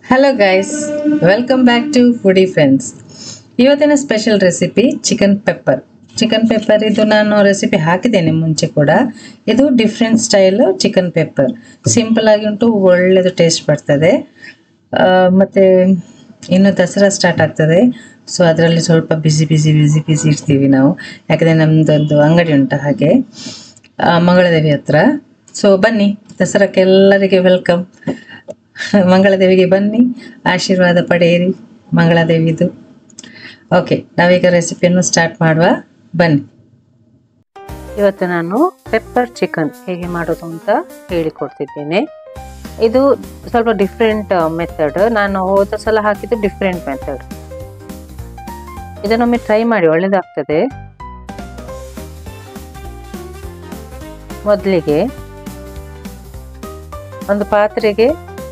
hello guys welcome back to foodie friends ಇವತ್ತಿನ special recipe chicken pepper chicken pepper ಇದು ನಾನು recipe ಹಾಕಿದ್ದೇನೆ ಮುಂಚೆ ಕೂಡ ಇದು different style chicken pepper simple ಆಗಿ ಉಂಟು ಒಳ್ಳೆಯದು ಟೇಸ್ಟ್ ಬರ್ತದೆ ಆ, ಮತ್ತೆ ಇನ್ನು ದಸರಾ ಸ್ಟಾರ್ಟ್ ಆಗ್ತದೆ ಸೊ ಅದರಲ್ಲಿ ಸ್ವಲ್ಪ ಬಿಸಿ ಬಿಸಿ ಬಿಸಿ ಬಿಸಿ ಇಡ್ತೀವಿ ನಾವು ಯಾಕಂದರೆ ನಮ್ಮದೊಂದು ಅಂಗಡಿ ಉಂಟು ಹಾಗೆ ಆ, ಮಂಗಳದೇವಿ ಹತ್ರ ಸೊ ಬನ್ನಿ ದಸರಾಕ್ಕೆ ಎಲ್ಲರಿಗೆ ವೆಲ್ಕಮ್ ಮಂಗಳದೇವಿಗೆ ಬನ್ನಿ ಆಶೀರ್ವಾದ ಪಡೆಯಿರಿ ಮಂಗಳದೇವಿದು ಓಕೆ ನಾವೀಗ ರೆಸಿಪಿಯನ್ನು ಸ್ಟಾರ್ಟ್ ಮಾಡುವ ಬನ್ನಿ ಇವತ್ತು ನಾನು ಪೆಪ್ಪರ್ ಚಿಕನ್ ಹೇಗೆ ಮಾಡೋದು ಅಂತ ಹೇಳಿಕೊಡ್ತಿದ್ದೇನೆ ಇದು ಸ್ವಲ್ಪ ಡಿಫ್ರೆಂಟ್ ಮೆಥಡ್ ನಾನು ಹೋದ ಸಲ ಹಾಕಿದ್ದು ಡಿಫ್ರೆಂಟ್ ಮೆಥಡ್ ಇದನ್ನೊಮ್ಮೆ ಟ್ರೈ ಮಾಡಿ ಒಳ್ಳೇದಾಗ್ತದೆ ಮೊದಲಿಗೆ ಒಂದು ಪಾತ್ರೆಗೆ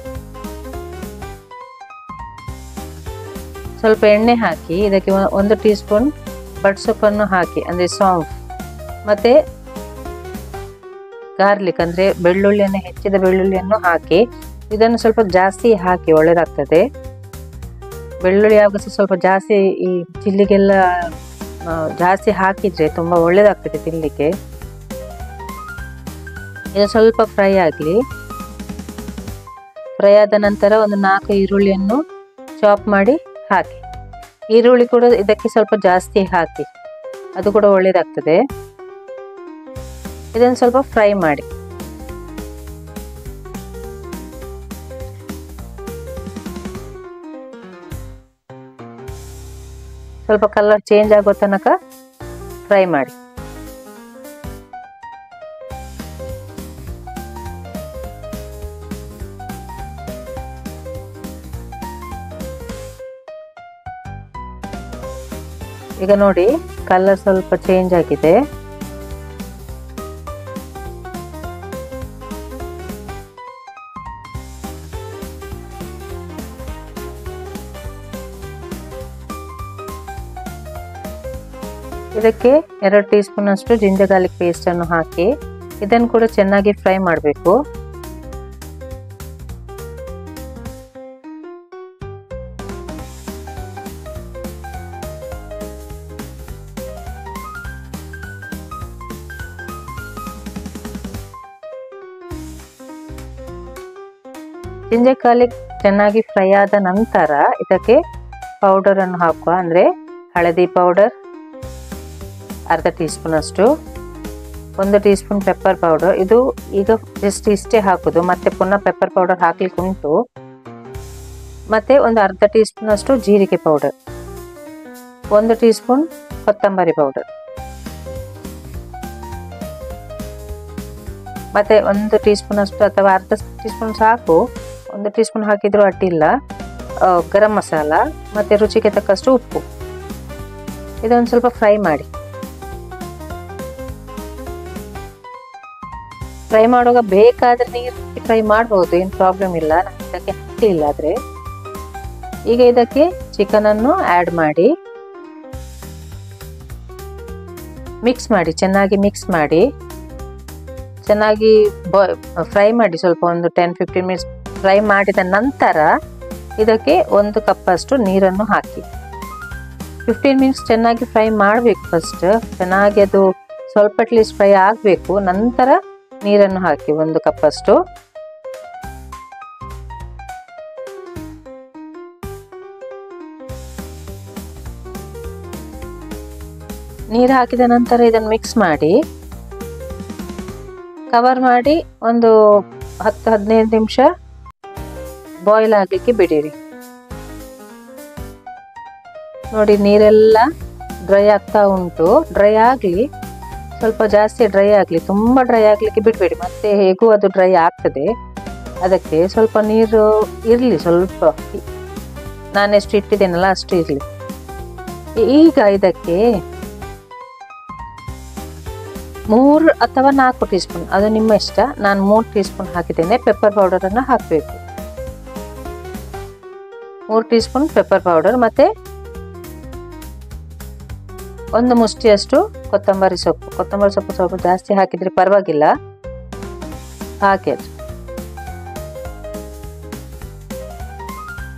ಸ್ವಲ್ಪ ಎಣ್ಣೆ ಹಾಕಿ ಇದಕ್ಕೆ ಒ- ಒಂದು ಟೀ ಸ್ಪೂನ್ ಬಡ್ ಸೊಪ್ಪನ್ನು ಹಾಕಿ ಅಂದರೆ ಸಾಂಫ್ ಮತ್ತೆ ಗಾರ್ಲಿಕ್ ಅಂದ್ರೆ ಬೆಳ್ಳುಳ್ಳಿಯನ್ನು ಹೆಚ್ಚಿದ ಬೆಳ್ಳುಳ್ಳಿಯನ್ನು ಹಾಕಿ ಇದನ್ನು ಸ್ವಲ್ಪ ಜಾಸ್ತಿ ಹಾಕಿ ಒಳ್ಳೇದಾಗ್ತದೆ ಬೆಳ್ಳುಳ್ಳಿ ಯಾವಾಗ ಸಹ ಸ್ವಲ್ಪ ಜಾಸ್ತಿ ಈ ಚಿಲ್ಲಿಗೆಲ್ಲ ಆ, ಜಾಸ್ತಿ ಹಾಕಿದ್ರೆ ತುಂಬಾ ಒಳ್ಳೇದಾಗ್ತದೆ ತಿನ್ಲಿಕ್ಕೆ ಇದು ಸ್ವಲ್ಪ ಫ್ರೈ ಆಗಲಿ ಫ್ರೈ ಆದ ನಂತರ ಒಂದು ನಾಲ್ಕು ಈರುಳ್ಳಿಯನ್ನು ಚಾಪ್ ಮಾಡಿ ಹಾಕಿ ಈರುಳ್ಳಿ ಕೂಡ ಇದಕ್ಕೆ ಸ್ವಲ್ಪ ಜಾಸ್ತಿ ಹಾಕಿ ಅದು ಕೂಡ ಒಳ್ಳೇದಾಗ್ತದೆ ಇದನ್ನು ಸ್ವಲ್ಪ ಫ್ರೈ ಮಾಡಿ ಸ್ವಲ್ಪ ಕಲರ್ ಚೇಂಜ್ ಆಗೋ ತನಕ ಫ್ರೈ ಮಾಡಿ ಈಗ ನೋಡಿ ಕಲರ್ ಸ್ವಲ್ಪ ಚೇಂಜ್ ಆಗಿದೆ ಇದಕ್ಕೆ ಎರಡು ಟೀ ಸ್ಪೂನ್ ಅಷ್ಟು ಜಿಂಜರ್ ಗಾರ್ಲಿಕ್ ಪೇಸ್ಟ್ ಅನ್ನು ಹಾಕಿ ಇದನ್ನು ಕೂಡ ಚೆನ್ನಾಗಿ ಫ್ರೈ ಮಾಡಬೇಕು ಜಿಂಜರ್ ಗಾರ್ಲಿಕ್ ಚೆನ್ನಾಗಿ ಫ್ರೈ ಆದ ನಂತರ ಇದಕ್ಕೆ ಪೌಡರ್ ಅನ್ನು ಹಾಕುವ ಅಂದ್ರೆ ಹಳದಿ ಪೌಡರ್ ಅರ್ಧ ಟೀ ಸ್ಪೂನ್ ಅಷ್ಟು ಒಂದು ಟೀ ಸ್ಪೂನ್ ಪೆಪ್ಪರ್ ಪೌಡರ್ ಇದು ಈಗ ಜಸ್ಟ್ ಇಷ್ಟೇ ಹಾಕುದು ಮತ್ತೆ ಪುನಃ ಪೆಪ್ಪರ್ ಪೌಡರ್ ಹಾಕ್ಲಿಕ್ಕೆ ಉಂಟು ಮತ್ತೆ ಒಂದು ಅರ್ಧ ಟೀ ಸ್ಪೂನ್ ಅಷ್ಟು ಜೀರಿಗೆ ಪೌಡರ್ ಒಂದು ಟೀ ಸ್ಪೂನ್ ಕೊತ್ತಂಬರಿ ಪೌಡರ್ ಮತ್ತೆ ಒಂದು ಟೀ ಸ್ಪೂನ್ ಅಷ್ಟು ಅಥವಾ ಅರ್ಧ ಟೀ ಸ್ಪೂನ್ ಸಾಕು ಒಂದು ಟೀ ಸ್ಪೂನ್ ಹಾಕಿದ್ರು ಅಡ್ಡಿಲ್ಲ ಆ, ಗರಂ ಮಸಾಲ ಮತ್ತೆ ರುಚಿಗೆ ತಕ್ಕಷ್ಟು ಉಪ್ಪು ಇದೊಂದು ಸ್ವಲ್ಪ ಫ್ರೈ ಮಾಡಿ ಫ್ರೈ ಮಾಡುವಾಗ ಬೇಕಾದ್ರೆ ನೀರು ಫ್ರೈ ಮಾಡಬಹುದು ಏನು ಪ್ರಾಬ್ಲಮ್ ಇಲ್ಲ ನಾನು ಇದಕ್ಕೆ ಹಾಕಲಿಲ್ಲ ಆದ್ರೆ ಈಗ ಇದಕ್ಕೆ ಚಿಕನ್ ಅನ್ನು ಆಡ್ ಮಾಡಿ ಮಿಕ್ಸ್ ಮಾಡಿ ಚೆನ್ನಾಗಿ ಮಿಕ್ಸ್ ಮಾಡಿ ಚೆನ್ನಾಗಿ ಫ್ರೈ ಮಾಡಿ ಸ್ವಲ್ಪ ಒಂದು ಟೆನ್ ಫಿಫ್ಟೀನ್ ಮಿನಿಟ್ಸ್ ಫ್ರೈ ಮಾಡಿದ ನಂತರ ಇದಕ್ಕೆ ಒಂದು ಕಪ್ ಅಷ್ಟು ನೀರನ್ನು ಹಾಕಿ ಫಿಫ್ಟೀನ್ ಮಿನಿಟ್ಸ್ ಚೆನ್ನಾಗಿ ಫ್ರೈ ಮಾಡಬೇಕು ಫಸ್ಟ್ ಚೆನ್ನಾಗಿ ಅದು ಸ್ವಲ್ಪ ಅಟ್ಲೀಸ್ಟ್ ಫ್ರೈ ಆಗಬೇಕು ನಂತರ ನೀರನ್ನು ಹಾಕಿ ಒಂದು ಕಪ್ ಅಷ್ಟು ನೀರು ಹಾಕಿದ ನಂತರ ಇದನ್ನು ಮಿಕ್ಸ್ ಮಾಡಿ ಕವರ್ ಮಾಡಿ ಒಂದು ಹತ್ತು ಹದಿನೈದು ನಿಮಿಷ ಬಾಯ್ಲ್ ಆಗಲಿಕ್ಕೆ ಬಿಡಿರಿ ನೋಡಿ ನೀರೆಲ್ಲ ಡ್ರೈ ಆಗ್ತಾ ಉಂಟು ಡ್ರೈ ಆಗಲಿ ಸ್ವಲ್ಪ ಜಾಸ್ತಿ ಡ್ರೈ ಆಗಲಿ ತುಂಬ ಡ್ರೈ ಆಗಲಿಕ್ಕೆ ಬಿಡಬೇಡಿ ಮತ್ತೆ ಹೇಗೂ ಅದು ಡ್ರೈ ಆಗ್ತದೆ ಅದಕ್ಕೆ ಸ್ವಲ್ಪ ನೀರು ಇರಲಿ ಸ್ವಲ್ಪ ನಾನೆಷ್ಟು ಇಟ್ಟಿದ್ದೇನಲ್ಲ ಅಷ್ಟು ಇರಲಿ ಈಗ ಇದಕ್ಕೆ ಮೂರು ಅಥವಾ ನಾಲ್ಕು ಟೀ ಸ್ಪೂನ್ ಅದು ನಿಮ್ಮ ಇಷ್ಟ ನಾನು ಮೂರು ಟೀ ಸ್ಪೂನ್ ಹಾಕಿದ್ದೇನೆ ಪೆಪ್ಪರ್ ಪೌಡರನ್ನು ಹಾಕಬೇಕು ಮೂರು ಟೀ ಸ್ಪೂನ್ ಪೆಪ್ಪರ್ ಪೌಡರ್ ಮತ್ತೆ ಒಂದು ಮುಷ್ಟಿಯಷ್ಟು ಕೊತ್ತಂಬರಿ ಸೊಪ್ಪು ಕೊತ್ತಂಬರಿ ಸೊಪ್ಪು ಸ್ವಲ್ಪ ಜಾಸ್ತಿ ಹಾಕಿದ್ರೆ ಪರವಾಗಿಲ್ಲ ಹಾಕಿ ಅದು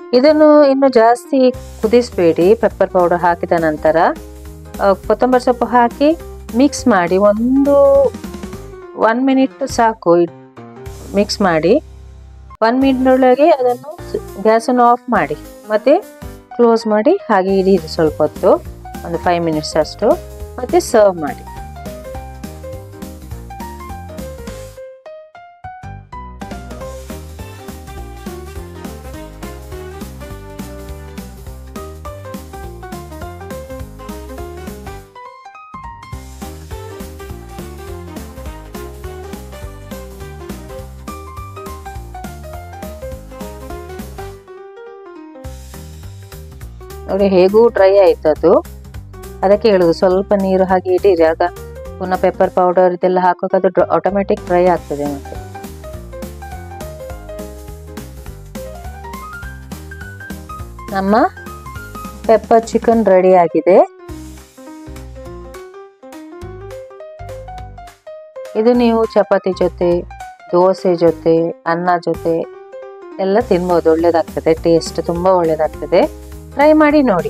ಇದನ್ನು ಇನ್ನು ಜಾಸ್ತಿ ಕುದಿಸಬೇಡಿ ಪೆಪ್ಪರ್ ಪೌಡರ್ ಹಾಕಿದ ನಂತರ ಆ, ಕೊತ್ತಂಬರಿ ಸೊಪ್ಪು ಹಾಕಿ ಮಿಕ್ಸ್ ಮಾಡಿ ಒಂದು ಒನ್ ಮಿನಿಟ್ ಸಾಕು ಮಿಕ್ಸ್ ಮಾಡಿ ಒನ್ ಮಿನಿಟ್ನೊಳಗೆ ಅದನ್ನು ಗ್ಯಾಸನ್ನು ಆಫ್ ಮಾಡಿ ಮತ್ತು ಕ್ಲೋಸ್ ಮಾಡಿ ಹಾಗೆ ಇಡೀರಿ ಸ್ವಲ್ಪ ಹೊತ್ತು ಒಂದು ಫೈವ್ ಮಿನಿಟ್ಸ್ ಅಷ್ಟು ಮತ್ತು ಸರ್ವ್ ಮಾಡಿ ನೋಡಿ ಹೇಗೂ ಡ್ರೈ ಆಯ್ತು ಅದು ಅದಕ್ಕೆ ಹೇಳುದು ಸ್ವಲ್ಪ ನೀರು ಹಾಗೆ ಇಡೀರಿ ಆಗ ಪುನಃ ಪೆಪ್ಪರ್ ಪೌಡರ್ ಇದೆಲ್ಲ ಹಾಕುವಾಗ ಅದು ಆಟೋಮೆಟಿಕ್ ಡ್ರೈ ಆಗ್ತದೆ ಮತ್ತೆ ನಮ್ಮ ಪೆಪ್ಪರ್ ಚಿಕನ್ ರೆಡಿ ಆಗಿದೆ ಇದು ನೀವು ಚಪಾತಿ ಜೊತೆ ದೋಸೆ ಜೊತೆ ಅನ್ನ ಜೊತೆ ಎಲ್ಲ ತಿನ್ಬೋದು ಒಳ್ಳೇದಾಗ್ತದೆ ಟೇಸ್ಟ್ ತುಂಬಾ ಒಳ್ಳೇದಾಗ್ತದೆ ಟ್ರೈ ಮಾಡಿ ನೋಡಿ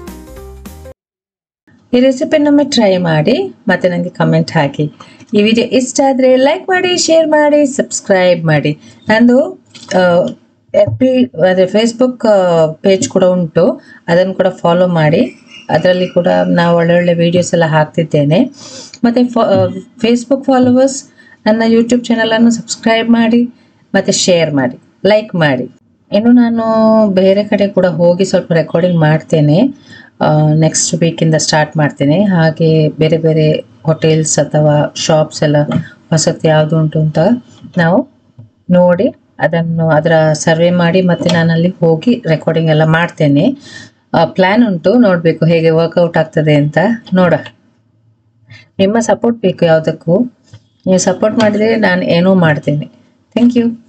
ಈ ರೆಸಿಪಿನೊಮ್ಮೆ ಟ್ರೈ ಮಾಡಿ ಮತ್ತೆ ನನಗೆ ಕಮೆಂಟ್ ಹಾಕಿ ಈ ವಿಡಿಯೋ ಇಷ್ಟ ಆದರೆ ಲೈಕ್ ಮಾಡಿ ಶೇರ್ ಮಾಡಿ ಸಬ್ಸ್ಕ್ರೈಬ್ ಮಾಡಿ ನಂದು ಎಫ್ ಪಿ ಅದೇ ಫೇಸ್ಬುಕ್ ಪೇಜ್ ಕೂಡ ಉಂಟು ಅದನ್ನು ಕೂಡ ಫಾಲೋ ಮಾಡಿ ಅದರಲ್ಲಿ ಕೂಡ ನಾವು ಒಳ್ಳೊಳ್ಳೆ ವಿಡಿಯೋಸ್ ಎಲ್ಲ ಹಾಕ್ತಿದ್ದೇನೆ ಮತ್ತು ಫೇಸ್ಬುಕ್ ಫಾಲೋವರ್ಸ್ ನನ್ನ ಯೂಟ್ಯೂಬ್ ಚಾನಲನ್ನು ಸಬ್ಸ್ಕ್ರೈಬ್ ಮಾಡಿ ಮತ್ತು ಶೇರ್ ಮಾಡಿ ಲೈಕ್ ಮಾಡಿ ಇನ್ನು ನಾನು ಬೇರೆ ಕಡೆ ಕೂಡ ಹೋಗಿ ಸ್ವಲ್ಪ ರೆಕಾರ್ಡಿಂಗ್ ಮಾಡ್ತೇನೆ ನೆಕ್ಸ್ಟ್ ವೀಕಿಂದ ಸ್ಟಾರ್ಟ್ ಮಾಡ್ತೇನೆ ಹಾಗೆ ಬೇರೆ ಬೇರೆ ಹೋಟೆಲ್ಸ್ ಅಥವಾ ಶಾಪ್ಸ್ ಎಲ್ಲ ಹೊಸತು ಯಾವುದು ಉಂಟು ಅಂತ ನಾವು ನೋಡಿ ಅದನ್ನು ಅದರ ಸರ್ವೆ ಮಾಡಿ ಮತ್ತೆ ನಾನು ಅಲ್ಲಿ ಹೋಗಿ ರೆಕಾರ್ಡಿಂಗ್ ಎಲ್ಲ ಮಾಡ್ತೇನೆ ಪ್ಲ್ಯಾನ್ ಉಂಟು ನೋಡಬೇಕು ಹೇಗೆ ವರ್ಕೌಟ್ ಆಗ್ತದೆ ಅಂತ ನೋಡ ನಿಮ್ಮ ಸಪೋರ್ಟ್ ಬೇಕು ಯಾವುದಕ್ಕೂ ನೀವು ಸಪೋರ್ಟ್ ಮಾಡಿದರೆ ನಾನು ಏನೂ ಮಾಡ್ತೇನೆ ಥ್ಯಾಂಕ್ ಯು